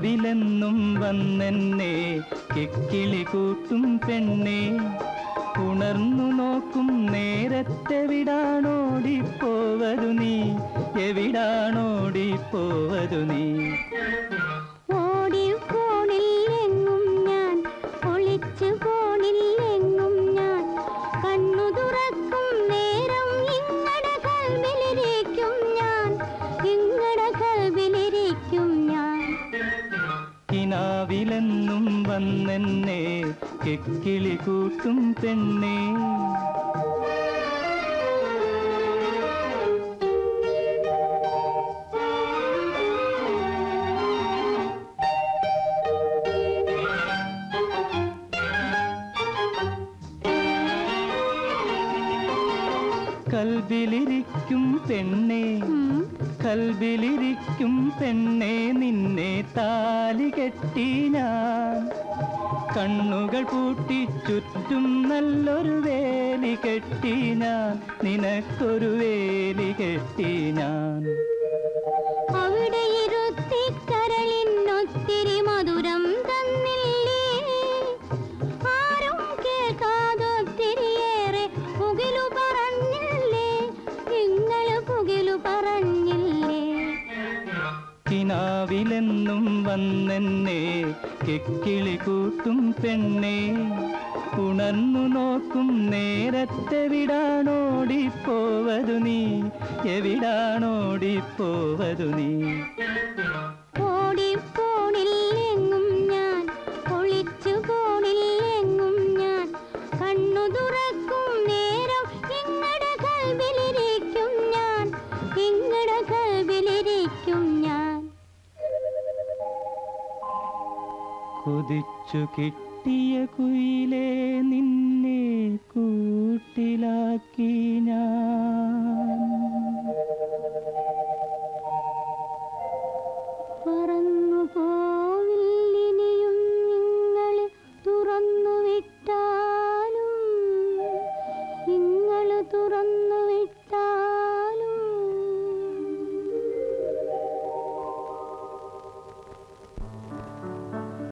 കിനാവിലെന്നും വന്നെന്നെ കിക്കിളി കൂട്ടും പെണ്ണെ ഉണർന്നു നോക്കും നേരത്തെവിടാണോടിപ്പോവതു നീ എവിടാണോടിപ്പോവതു നീ ഓടി പോണില്ലെങ്ങും ഞാൻ ഒളിച്ചു പോണില്ലെങ്ങും ഞാൻ കണ്ണു തുറക്കും നേരം ഇങ്ങട കൽവിലിരിക്കും ഞാൻ ഇങ്ങട കൽവിലിരിക്കും ഞാൻ കിനാവിലെന്നും വന്നെന്നെ കിക്കിളി കൂട്ടും പെണ്ണേ കൽബിലിരിക്കും പെണ്ണേ ഉം. കൽബിലിരിക്കും പെണ്ണെ നിന്നെ താലി കെട്ടി ഞാൻ കണ്ണുകൾ പൂട്ടി ചുറ്റും നല്ലൊരു വേലി കെട്ടി ഞാൻ നിനക്കൊരു വേലി കെട്ടി ഞാൻ അവിടെ ഇരുത്തി കരളിനൊത്തിരി മധുരം തന്നില്ലേ ആരും കേൾക്കാതൊത്തിരിയേറെ പുകിലു പറഞ്ഞില്ലേ നിങ്ങള് പുകിലു പറഞ്ഞില്ലേ കിനാവിലെന്നും വന്നെന്നെ കിക്കിളി കൂട്ടും പെണ്ണെ ഉണർന്നു നോക്കും നേരത്തെവിടാണോടിപ്പോവതു നീ എവിടാണോടിപ്പോവതു നീ ഓടിപ്പോണില്ലെങ്ങും ഞാൻ ഒളിച്ചു പോണില്ലെങ്ങും ഞാൻ കണ്ണു തുറക്കും നേരം ഇങ്ങട കൽവിലിരിക്കും ഞാൻ ഇങ്ങട കൽവിലിരിക്കും ഞാൻ കൊതിച്ചു കിട്ടിയ കുയിലേ നിന്നെ കൂട്ടിലാക്കി ഞാൻ